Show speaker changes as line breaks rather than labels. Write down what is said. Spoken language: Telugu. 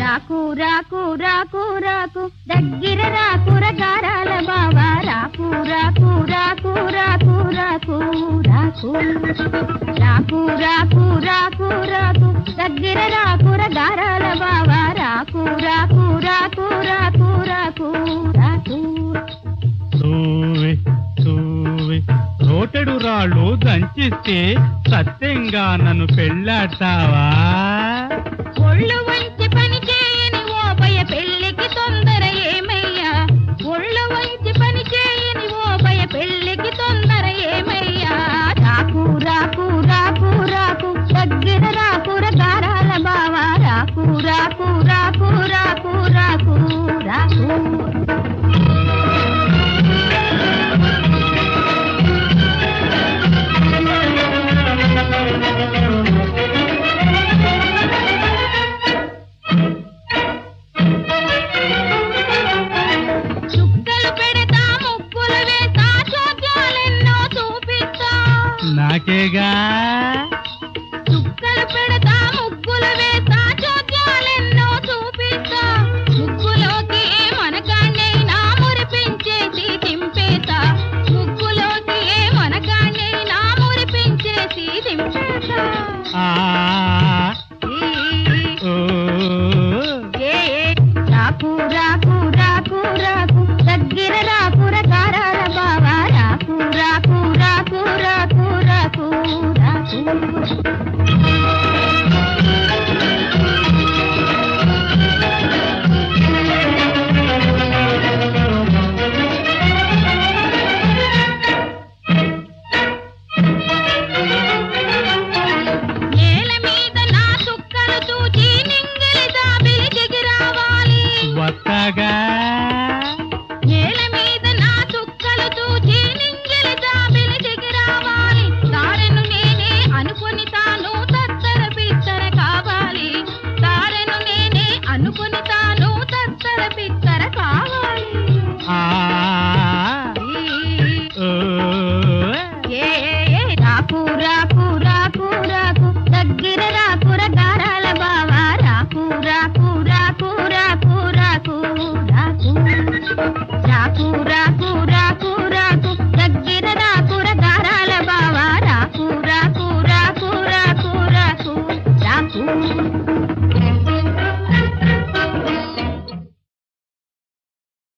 రాకు రాకు రాకు రాకు దగ్గర రాకుర గారాల బావా రాకు రాకు రాకు రాకు రాకు రాకు రాకు రాకు రాకు రాకు దగ్గర రాకుర గారాల బావా రాకు రాకు రాకు రాకు రాకు రాకు
తూవి తూవి రోటెడు రాళ్ళు దంచిస్తే సత్యంగా నన్ను పెళ్ళాడతావా
ఒళ్ళు వంచి పని చేయని ఓబయ పెళ్లికి తొందర ఏమయ్యా ఒళ్ళు వంచి పని చేయని ఓబయ పెళ్లికి తొందర ఏమయ్యా రాకు రాకు రాకు రాకు దగ్గర రాకుర గారాల బావా రాకు రాకు రాకు రాకు రాకు రాకు చుక్కలు పెడతా ముక్కులు వేస్తా చోద్యాలెన్నో చూపిస్తా
నాకేగా
చుక్కలు పెడతా ముగ్గులు వేస్తా చోద్యాలెన్నో చూపిస్తా ముగ్గులోకి ఏ మనకాన్నైనా మురిపించేసి దింపేతా ముగ్గులోకి ఏ మనకాన్నైనా మురిపించేసి దింపేతా
ఆ
ఈ,
ఓ
ఏ, ఏ, రాకు రాకు రాకు రాకు దగ్గర రాకుర కారాల బావా రాకు రాకు రాకు రాకు రాకు రాకు నేల మీద నా చుక్కలు చూచి నింగిలి దాబిలి దిగి రావాలి
వత్తగా
నేల మీద నా చుక్కలు చూచి నింగిలి దాబిలి దిగి రావాలి తారెను నేనే అనుకుని తాను తత్తర పిత్తర కావాలి తారెను నేనే అనుకుని తాను తత్తర పిత్తర కావాలి
ఆ
ఈ,
ఓ
ఏ ఏ, రాకు రాకు రాకు రాకు దగ్గర రాకుర గారాల బావా రాకు రాకు రాకు రాకు రాకు రాకు రాకు రాకు